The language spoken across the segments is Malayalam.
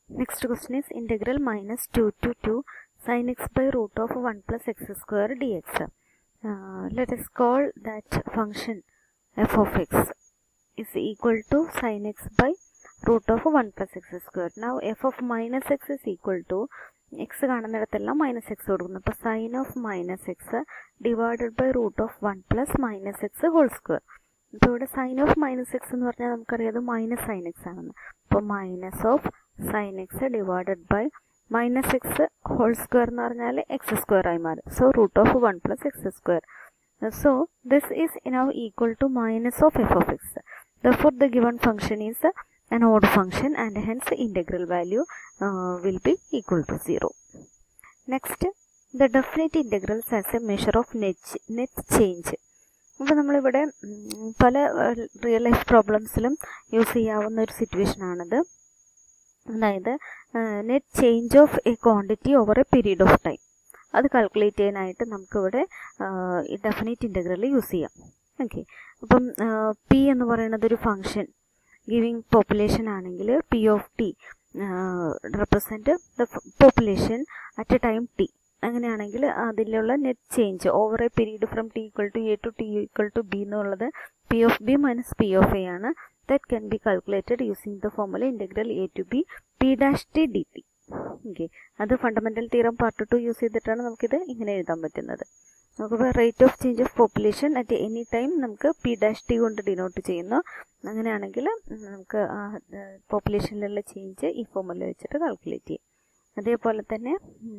Next question is integral minus 2 to 2 sin x by root of 1 plus x square dx. Uh, let us call that function f of x is equal to sin x by root of 1 plus x square. Now f of minus x is equal to x കാണുന്നിടത്തെല്ലാം മൈനസ് എക്സ് കൊടുക്കുന്നു അപ്പോൾ sine of minus x divided by root of one plus minus x whole square ഇപ്പോൾ ഇവിടെ സൈൻ ഓഫ് മൈനസ് എക്സ് എന്ന് പറഞ്ഞാൽ നമുക്കറിയാം മൈനസ് സൈൻ എക്സ് ആണെന്ന് അപ്പോൾ minus of sine x divided by minus x whole square എന്ന് പറഞ്ഞാൽ എക്സ് സ്ക്വയർ ആയി മാറും so root of one plus x square so this is now equal to minus of f of x therefore the given function is an odd function and hence integral value uh, will be equal to 0 next the definite integrals as a measure of net, net change അപ്പോൾ നമ്മളിവിടെ പല റിയൽ ലൈഫ് പ്രോബ്ലംസിലും യൂസ് ചെയ്യാവുന്ന ഒരു സിറ്റുവേഷൻ ആണിത് അതായത് net change of a quantity over a period of time അത് കാൽക്കുലേറ്റ് ചെയ്യാനായിട്ട് നമുക്കിവിടെ ഡെഫിനറ്റ് ഇൻ്റഗ്രൽ യൂസ് ചെയ്യാം ഓക്കെ അപ്പം പി എന്ന് പറയുന്നത് ഒരു ഫങ്ഷൻ ഗിവിങ് പോപ്പുലേഷൻ ആണെങ്കിൽ P of T represent the population at a time T അങ്ങനെയാണെങ്കിൽ അതിലുള്ള net change over a period from T equal to A to T equal to B എന്നുള്ളത് P of B minus P of A ആണ് that can be calculated using the formula integral A to B P dash T D T okay അത് fundamental theorem part two use ചെയ്തിട്ടാണ് നമുക്കിത് ഇങ്ങനെ എഴുതാൻ പറ്റുന്നത് നമുക്കിപ്പോൾ rate of change of population at any time നമുക്ക് പി ഡാഷ് ടി കൊണ്ട് ഡിനോട്ട് ചെയ്യുന്നു അങ്ങനെയാണെങ്കിൽ നമുക്ക് ആ പോപ്പുലേഷനിലുള്ള ചേഞ്ച് ഈ ഫോമുല വെച്ചിട്ട് കാൽക്കുലേറ്റ് ചെയ്യും അതേപോലെ തന്നെ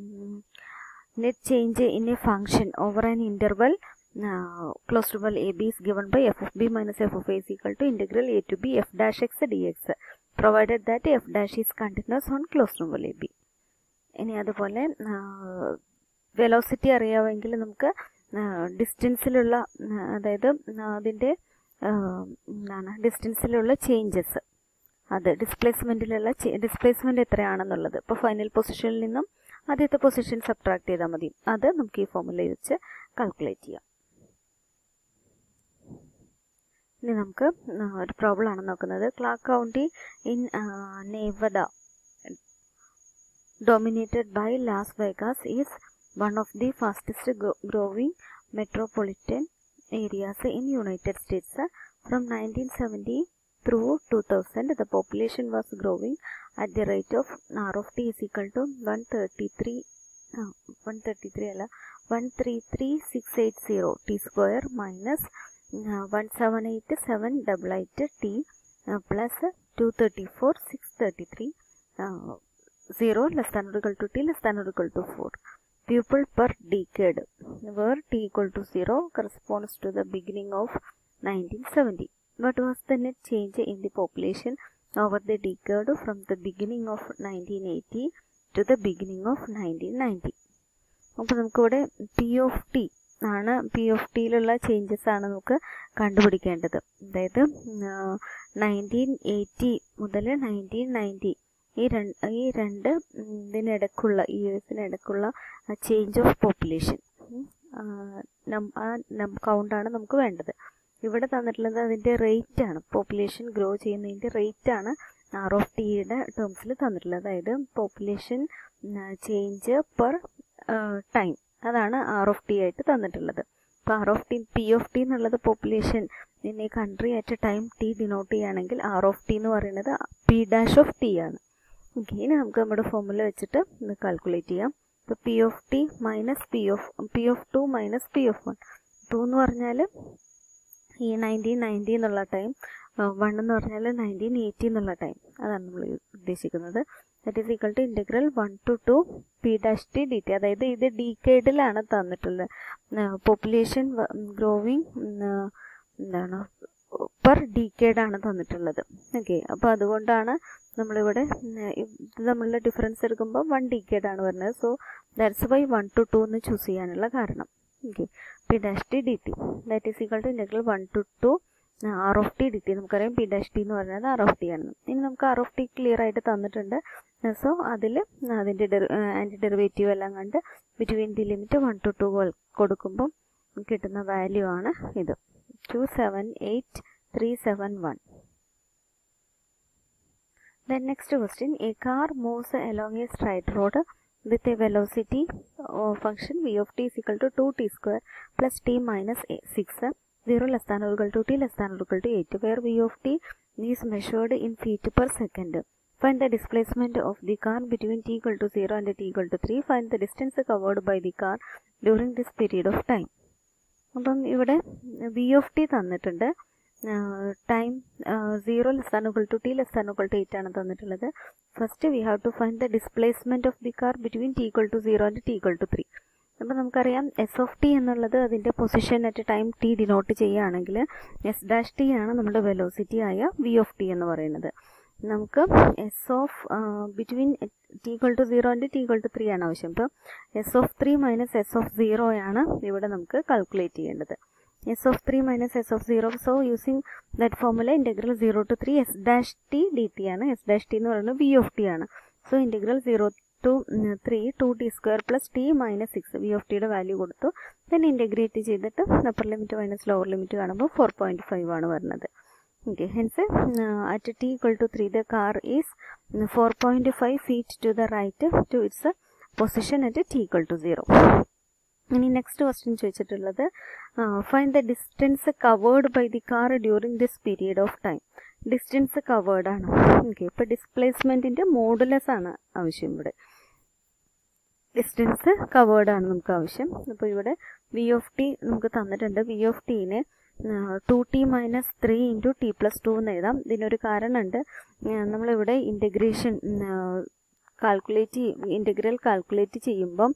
net change in a function over an interval close to ബൽ A B is given by F F B minus F F is equal to integral A to B F dash X D X provided that F dash is continuous on close to ബൽ എ ബി ഇനി അതുപോലെ വെലോസിറ്റി അറിയാമെങ്കിൽ നമുക്ക് ഡിസ്റ്റൻസിലുള്ള അതായത് അതിൻ്റെ എന്താണ് ഡിസ്റ്റൻസിലുള്ള ചേഞ്ചസ് അത് ഡിസ്പ്ലേസ്മെൻറ്റിലുള്ള ഡിസ്പ്ലേസ്മെൻറ്റ് എത്രയാണെന്നുള്ളത് ഇപ്പോൾ ഫൈനൽ പൊസിഷനിൽ നിന്നും ആദ്യത്തെ പൊസിഷൻ സബ്ട്രാക്ട് ചെയ്താൽ മതി അത് നമുക്ക് ഈ ഫോമുല വെച്ച് കാൽക്കുലേറ്റ് ചെയ്യാം ഇനി നമുക്ക് ഒരു പ്രോബ്ലം ആണ് നോക്കുന്നത് Clark County in Nevada dominated by Las Vegas is one of the fastest growing metropolitan areas in United States. From 1970 through 2000, the population was growing at the rate of R of t is equal to 133, uh, 133 അല്ല 133680 t square minus uh, 178788 t uh, plus 234 633 uh, 0 less than or equal to t less than or equal to 4. Pupil per decade where t equal to 0 corresponds to the beginning of 1970. What was the net change in the population over the decade from the beginning of 1980 to the beginning of 1990? അപ്പോൾ നമുക്കിവിടെ പി ഓഫ് ടി ആണ് പി ഓഫ് ടിയിലുള്ള ചേഞ്ചസ് ആണ് നമുക്ക് കണ്ടുപിടിക്കേണ്ടത് അതായത് നയൻറ്റീൻ എയ്റ്റി മുതൽ നയൻറ്റീൻ നയൻറ്റി ഈ രണ്ട് ഈ രണ്ട് ഇതിനിടക്കുള്ള ഇയേഴ്സിനിടക്കുള്ള ചേഞ്ച് ഓഫ് പോപ്പുലേഷൻ ആ കൗണ്ടാണ് നമുക്ക് വേണ്ടത് ഇവിടെ തന്നിട്ടുള്ളത് അതിൻ്റെ റേറ്റ് ആണ് പോപ്പുലേഷൻ ഗ്രോ ചെയ്യുന്നതിൻ്റെ റേറ്റ് ആണ് ആർ ഓഫ് ടിയുടെ ടേംസിൽ തന്നിട്ടുള്ളത് അതായത് പോപ്പുലേഷൻ ചേഞ്ച് പെർ ടൈം അതാണ് ആർ ഓഫ് ടി ആയിട്ട് തന്നിട്ടുള്ളത് അപ്പോൾ R of T P of T എന്നുള്ളത് പോപ്പുലേഷൻ ഇൻ ഈ country at a time T denote ചെയ്യുകയാണെങ്കിൽ ആർ ഓഫ് ടി എന്ന് പറയുന്നത് പി ഡാഷ് ഓഫ് ടി ആണ് ഓക്കെ ഇനി നമുക്ക് നമ്മുടെ ഫോമുല വെച്ചിട്ട് ഇത് കാൽക്കുലേറ്റ് ചെയ്യാം ഇപ്പോൾ P of T minus P of P of two minus P of one two എന്ന് പറഞ്ഞാൽ ഈ നയൻറ്റീൻ നയൻറ്റി എന്നുള്ള ടൈം വൺ എന്ന് പറഞ്ഞാൽ നയൻറ്റീൻ എയ്റ്റി എന്നുള്ള ടൈം അതാണ് നമ്മൾ ഉദ്ദേശിക്കുന്നത് that is equal to integral one two two P dash T D T അതായത് ഇത് ഡീക്കേഡിലാണ് തന്നിട്ടുള്ളത് പോപ്പുലേഷൻ ഗ്രോവിങ് എന്താണ് പെർ ഡീക്കേഡാണ് തന്നിട്ടുള്ളത് ഓക്കെ അപ്പോൾ അതുകൊണ്ടാണ് നമ്മളിവിടെ ഇത് തമ്മിലുള്ള ഡിഫറൻസ് എടുക്കുമ്പോൾ വൺ ഡീക്കേഡാണ് വരുന്നത് so that's why one two two എന്ന് ചൂസ് ചെയ്യാനുള്ള കാരണം okay P dash T D T that is equal to integral one two two R of T D T നമുക്കറിയാം പി ഡാഷ് ടി എന്ന് പറയുന്നത് ആർ ഓഫ് ടി ആണ് ഇനി നമുക്ക് ആർ ഓഫ് ടി ക്ലിയർ ആയിട്ട് തന്നിട്ടുണ്ട് സോ അതിൽ അതിൻ്റെ ആൻറ്റി ഡെറിവേറ്റീവ് എല്ലാം കണ്ട് between the limit one two two കൊടുക്കുമ്പം കിട്ടുന്ന വാല്യൂ ആണ് ഇത് two seven eight three seven one Then next question, a car moves along a straight road with a velocity uh, function v of t is equal to 2t square plus t minus a, 6, 0 less than or equal to t less than or equal to 8, where v of t is measured in feet per second. Find the displacement of the car between t equal to 0 and t equal to 3. Find the distance covered by the car during this period of time. അപ്പം ഇവിടെ വി ഓഫ് ടി തന്നിട്ടുണ്ട് time zero less than equal to T less than equal to eight ആണ് തന്നിട്ടുള്ളത് first we have to find the displacement of the car between T equal to zero and T equal to three അപ്പോൾ നമുക്കറിയാം എസ് ഓഫ് ടി എന്നുള്ളത് അതിൻ്റെ position at time T denote ചെയ്യുകയാണെങ്കിൽ എസ് ഡാഷ് ടി ആണ് നമ്മുടെ വെലോസിറ്റി ആയ വി ഓഫ് ടി എന്ന് പറയുന്നത് നമുക്ക് S of between T equal to zero and T equal to three ആണ് ആവശ്യം ഇപ്പോൾ S of three minus S of zero ആണ് ഇവിടെ നമുക്ക് കാൽക്കുലേറ്റ് ചെയ്യേണ്ടത് S of three minus S of zero so using that formula integral zero to three S dash T D T ആണ് എസ് ഡാഷ് ടി എന്ന് പറയുന്നത് വി ഓഫ് ടി ആണ് so integral zero to three two T square plus T minus six V of ടിയുടെ വാല്യൂ കൊടുത്തു ദെൻ ഇൻറ്റഗ്രേറ്റ് ചെയ്തിട്ട് upper limit minus lower limit കാണുമ്പോൾ ഫോർ പോയിൻറ്റ് ഫൈവ് ആണ് വരുന്നത് okay hence uh, at t equal to 3 the car is 4.5 feet to the right to its uh, position at t equal to 0 ഇനി നെക്സ്റ്റ് ക്വസ്റ്റ്യൻ ചോദിച്ചിട്ടുള്ളത് find the distance covered by the car during this period of time distance covered ആണ് ഓക്കെ ഇപ്പോൾ ഡിസ്പ്ലേസ്മെൻറ്റിൻ്റെ മോഡുലസ് ആണ് ആവശ്യം ഇവിടെ ഡിസ്റ്റൻസ് കവേർഡ് ആണ് നമുക്ക് ആവശ്യം അപ്പോൾ ഇവിടെ വി ഓഫ് ടി നമുക്ക് തന്നിട്ടുണ്ട് വി ഓഫ് ടീനെ two T minus three into T plus two എന്ന് എഴുതാം ഇതിനൊരു കാരണമുണ്ട് നമ്മളിവിടെ ഇൻറ്റഗ്രേഷൻ കാൽക്കുലേറ്റ് ഇൻറ്റഗ്രൽ കാൽക്കുലേറ്റ് ചെയ്യുമ്പം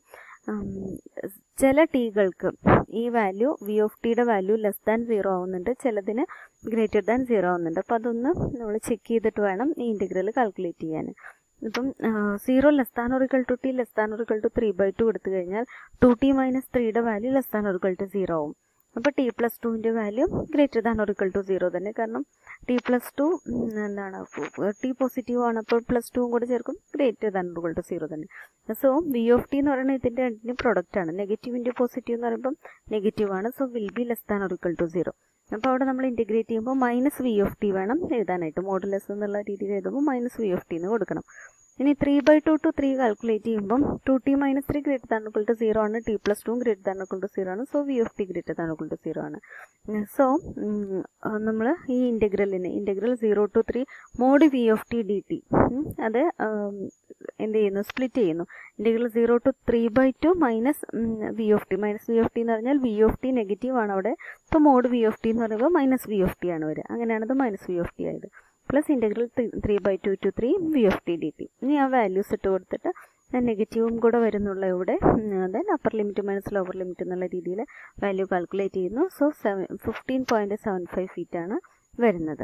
ചില ടീകൾക്ക് ഈ വാല്യൂ വി ഓഫ് ടിയുടെ വാല്യൂ ലെസ് ദാൻ സീറോ ആവുന്നുണ്ട് ചിലതിന് ഗ്രേറ്റർ ദാൻ സീറോ ആവുന്നുണ്ട് അപ്പോൾ അതൊന്ന് നമ്മൾ ചെക്ക് ചെയ്തിട്ട് വേണം ഈ ഇൻറ്റഗ്രൽ കാൽക്കുലേറ്റ് ചെയ്യാൻ ഇപ്പം zero less than or equal to T less than or equal to three by two എടുത്തു കഴിഞ്ഞാൽ ടു ടി മൈനസ് ത്രീയുടെ value less than or equal to zero ആവും അപ്പോൾ ടി പ്ലസ് ടുവിൻ്റെ value greater than or equal to zero തന്നെ കാരണം ടി പ്ലസ് ടു എന്താണ് ടി പോസിറ്റീവ് ആണ് അപ്പോൾ പ്ലസ് ടുവും കൂടെ ചേർക്കും greater than or equal to zero തന്നെ സോ വി ഓഫ് ടി എന്ന് പറയുന്നത് ഇതിൻ്റെ രണ്ടിൻ്റെ പ്രൊഡക്റ്റ് ആണ് നെഗറ്റീവിൻ്റെ പോസിറ്റീവ് എന്ന് പറയുമ്പോൾ നെഗറ്റീവ് ആണ് so will be less than or equal to zero അപ്പോൾ അവിടെ നമ്മൾ ഇൻറ്റഗ്രേറ്റ് ചെയ്യുമ്പോൾ മൈനസ് വി ഓഫ് ടി വേണം എഴുതാനായിട്ട് മോഡുലസ് എന്നുള്ള രീതിയിൽ എഴുതുമ്പോൾ മൈനസ് വി ഓഫ് ടി എന്ന് കൊടുക്കണം ഇനി three by two to three calculate ചെയ്യുമ്പം two T minus three greater than equal to zero ആണ് T plus two greater than equal to zero ആണ് so V of T greater than equal to zero ആണ് സോ നമ്മൾ ഈ ഇൻറ്റഗ്രലിന് integral zero to three mod V of T D T അത് എന്ത് ചെയ്യുന്നു സ്പ്ലിറ്റ് ചെയ്യുന്നു integral zero to three by two minus V of T minus V of T എന്ന് പറഞ്ഞാൽ വി ഓഫ് ടി നെഗറ്റീവ് ആണ് അവിടെ ഇപ്പോൾ മോഡ് വി ഓഫ് ടി എന്ന് പറയുമ്പോൾ മൈനസ് വി ഓഫ് ടി ആണ് വരിക അങ്ങനെയാണത് മൈനസ് വി ഓഫ് ടി ആയത് plus integral three by two to three V of T D T ഇനി ആ വാല്യൂസ് ഇട്ട് കൊടുത്തിട്ട് നെഗറ്റീവും കൂടെ വരുന്നുള്ള ഇവിടെ then upper limit minus lower limit എന്നുള്ള രീതിയിൽ വാല്യൂ കാൽക്കുലേറ്റ് ചെയ്യുന്നു so seven fifteen point seven five feet ആണ് വരുന്നത്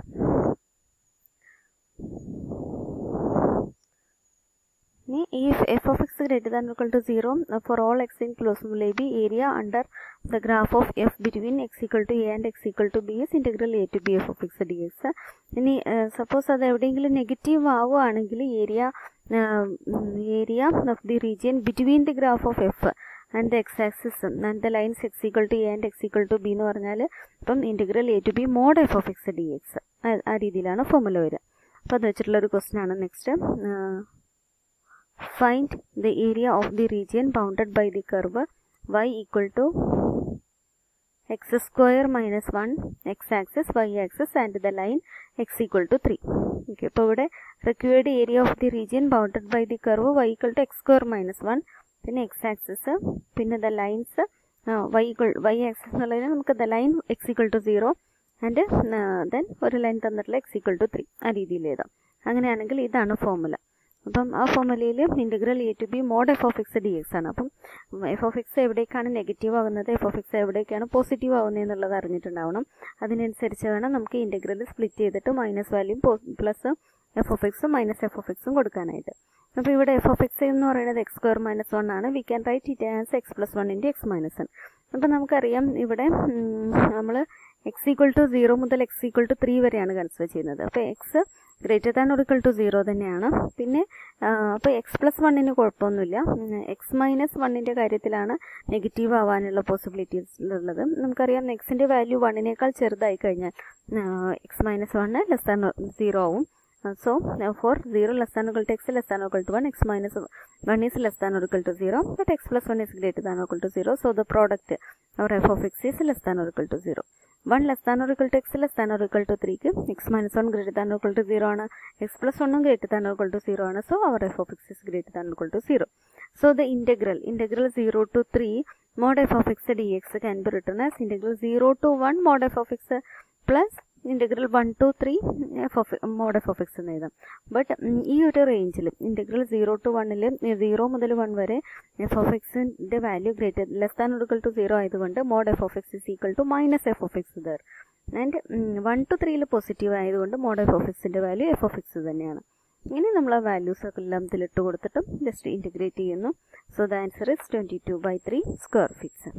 ഇനി ഈ F of X greater than equal to zero for all X in close ലേ B area under the graph of F between X equal to A and X equal to B is integral A to B F of X D X ഇനി സപ്പോസ് അത് എവിടെയെങ്കിലും നെഗറ്റീവ് ആവുകയാണെങ്കിൽ area area of the region between the graph of F and the X axis and the lines X equal to A and X equal to B എന്ന് പറഞ്ഞാൽ ഇപ്പം integral A to B mod F of X D X ആ രീതിയിലാണ് ഫോമുല വരിക അപ്പോൾ അത് വെച്ചിട്ടുള്ള ഒരു ക്വസ്റ്റൻ ആണ് next find the area of the region bounded by the curve y equal to x square minus 1 x axis y axis and the line x equal to 3 okay അപ്പോൾ ഇവിടെ required area of the region bounded by the curve y equal to x square minus 1 പിന്നെ x axis പിന്നെ the lines y equal y axis എന്നുള്ളതിന് നമുക്ക് the line x equal to 0 and then ഒരു ലൈൻ തന്നിട്ടുള്ള എക്സ് ഈക്വൽ ടു ത്രീ ആ രീതിയിൽ എഴുതാം അങ്ങനെയാണെങ്കിൽ ഇതാണ് ഫോർമുല അപ്പം ആ ഫോർമുലയിൽ integral A to B mod F of X D X ആണ് അപ്പം എഫ് ഓഫ് എക്സ് എവിടേക്കാണ് നെഗറ്റീവ് ആകുന്നത് എഫ് ഓഫ് എക്സ് എവിടേക്കാണ് പോസിറ്റീവ് ആകുന്നത് എന്നുള്ളത് അറിഞ്ഞിട്ടുണ്ടാവണം അതിനനുസരിച്ച് വേണം നമുക്ക് ഇൻറ്റഗ്രൽ സ്പ്ലിറ്റ് ചെയ്തിട്ട് minus value plus F of എക്സും മൈനസ് എഫ് ഓഫ് എക്സും കൊടുക്കാനായിട്ട് അപ്പോൾ ഇവിടെ എഫ് ഓഫ് എക്സ് എന്ന് പറയുന്നത് എക്സ് സ്ക്വയർ മൈനസ് വൺ ആണ് we can write it as X plus one into X minus one അപ്പം നമുക്കറിയാം ഇവിടെ നമ്മൾ എക്സ് ഈക്വൽ ടു സീറോ മുതൽ എക്സ് ഈക്വൽ ടു ത്രീ വരെയാണ് കൺസിഡർ ചെയ്യുന്നത് അപ്പോൾ X greater than or equal to zero തന്നെയാണ് പിന്നെ അപ്പോൾ എക്സ് പ്ലസ് വണ്ണിന് കുഴപ്പമൊന്നുമില്ല എക്സ് മൈനസ് വണ്ണിൻ്റെ കാര്യത്തിലാണ് നെഗറ്റീവ് ആവാനുള്ള പോസിബിലിറ്റീസ് ഉള്ളത് നമുക്കറിയാം എക്സിൻ്റെ വാല്യൂ വണ്ണിനേക്കാൾ ചെറുതായി കഴിഞ്ഞാൽ X minus one less than zero ആവും so uh, for 0 less than or equal to x less than or equal to 1 x minus 1 is less than or equal to 0 but x plus 1 is greater than or equal to 0 so the product or f of x is less than or equal to 0 1 less than or equal to x less than or equal to 3 ക്ക് x minus 1 greater than or equal to 0 ആണ് x plus 1 greater than or equal to 0 ആണ് so our f of x is greater than or equal to 0 so the integral integral 0 to 3 mod f of x dx can be written as integral 0 to 1 mod f of x plus integral one two three F of mod F of X എന്ന് എഴുതാം ബട്ട് ഈ ഒരു റേഞ്ചിൽ ഇൻ്റഗ്രൽ സീറോ ടു വണ്ണിൽ സീറോ മുതൽ വൺ വരെ എഫ് ഓഫ് എക്സിൻ്റെ value greater less than equal to zero ആയതുകൊണ്ട് mod F of X is equal to minus F of X there and one two ത്രീയിൽ പോസിറ്റീവ് ആയതുകൊണ്ട് മോഡ് എഫ് ഓഫ് എക്സിൻ്റെ വാല്യൂ എഫ് ഓഫ് എക്സ് തന്നെയാണ് ഇനി നമ്മൾ ആ വാല്യൂസ് ഒക്കെ എല്ലാം ഇതിലിട്ട് കൊടുത്തിട്ടും ജസ്റ്റ് ഇൻറ്റഗ്രേറ്റ് ചെയ്യുന്നു so the answer is twenty two by three square feets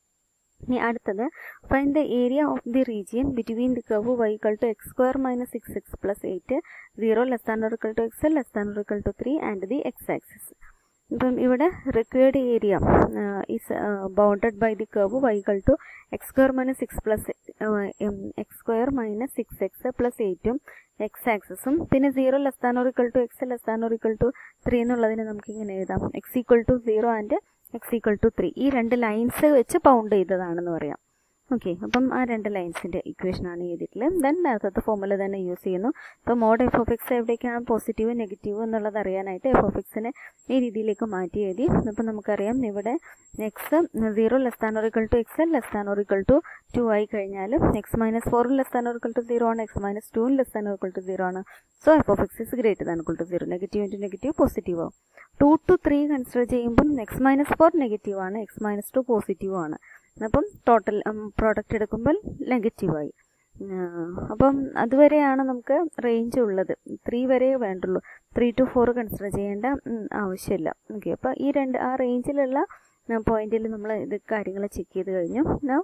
ഇനി അടുത്തത് find the area of the region between the curve Y equal to X square minus six X plus eight zero less than equal to X less than equal to three and the X axis ഇപ്പം ഇവിടെ required area is bounded by the curve Y equal to X square minus six plus x square minus six X plus എയ്റ്റും എക്സ് ആക്സസും പിന്നെ zero less than equal to X less than equal to three എന്നുള്ളതിന് നമുക്ക് ഇങ്ങനെ എഴുതാം x equal to zero and X equal to three ഈ രണ്ട് ലൈൻസ് വെച്ച് പൗണ്ട് ചെയ്തതാണെന്ന് പറയാം ഓക്കെ അപ്പം ആ രണ്ട് ലൈൻസിൻ്റെ ഇക്വേഷനാണ് ചെയ്തിട്ടുള്ളത് ദെൻ നേരത്തെ ഫോമുല തന്നെ യൂസ് ചെയ്യുന്നു അപ്പോൾ മോഡ് എഫ് ഓഫ് എക്സ് എവിടേക്കാണ് പോസിറ്റീവ് നെഗറ്റീവ് എന്നുള്ളത് അറിയാനായിട്ട് എഫ് ഓഫ് എക്സിനെ ഈ രീതിയിലേക്ക് മാറ്റി എഴുതി അപ്പോൾ നമുക്കറിയാം ഇവിടെ x zero less than or equal to X less than or equal to two ആയി കഴിഞ്ഞാൽ എക്സ് മൈനസ് ഫോറും less than or equal to zero ആണ് എക്സ് മൈനസ് ടുവും less than or equal to zero ആണ് so f of X is greater than or equal to zero negative into negative positive ആവും ടു ടു ത്രീ കൺസിഡർ ചെയ്യുമ്പം എക്സ് മൈനസ് ഫോർ നെഗറ്റീവ് ആണ് എക്സ് മൈനസ് ടു പോസിറ്റീവ് ആണ് അപ്പം ടോട്ടൽ പ്രോഡക്റ്റ് എടുക്കുമ്പോൾ നെഗറ്റീവായി അപ്പം അതുവരെയാണ് നമുക്ക് റേഞ്ച് ഉള്ളത് ത്രീ വരെ വേണ്ടുള്ളൂ ത്രീ ടു ഫോർ കൺസിഡർ ചെയ്യേണ്ട ആവശ്യമില്ല ഓക്കെ അപ്പോൾ ഈ രണ്ട് ആ റേഞ്ചിലുള്ള പോയിന്റിൽ നമ്മൾ ഇത് കാര്യങ്ങൾ ചെക്ക് ചെയ്ത് കഴിഞ്ഞു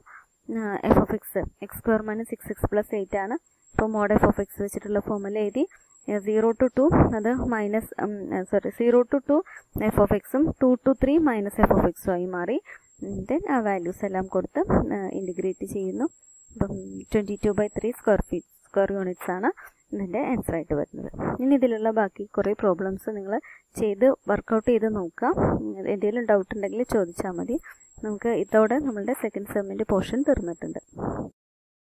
f of x x square minus six X plus eight ആണ് അപ്പോൾ മോഡ് എഫ് ഓഫ് എക്സ് വെച്ചിട്ടുള്ള ഫോമുല എഴുതി സീറോ ടു ടു അത് minus sorry zero to two f of എക്സും two to three minus F of എക്സും ആയി മാറി ദെൻ ആ വാല്യൂസ് എല്ലാം കൊടുത്ത് ഇൻറ്റിഗ്രേറ്റ് ചെയ്യുന്നു അപ്പം twenty two by three square feet square units ആണ് ഇതിൻ്റെ ആൻസർ ആയിട്ട് വരുന്നത് ഇനി ഇതിലുള്ള ബാക്കി കുറേ പ്രോബ്ലംസ് നിങ്ങൾ ചെയ്ത് വർക്കൗട്ട് ചെയ്ത് നോക്കാം എന്തെങ്കിലും ഡൗട്ട് ഉണ്ടെങ്കിൽ ചോദിച്ചാൽ മതി നമുക്ക് ഇതോടെ നമ്മളുടെ സെക്കൻഡ് സെമ്മിൻ്റെ പോർഷൻ തീർന്നിട്ടുണ്ട്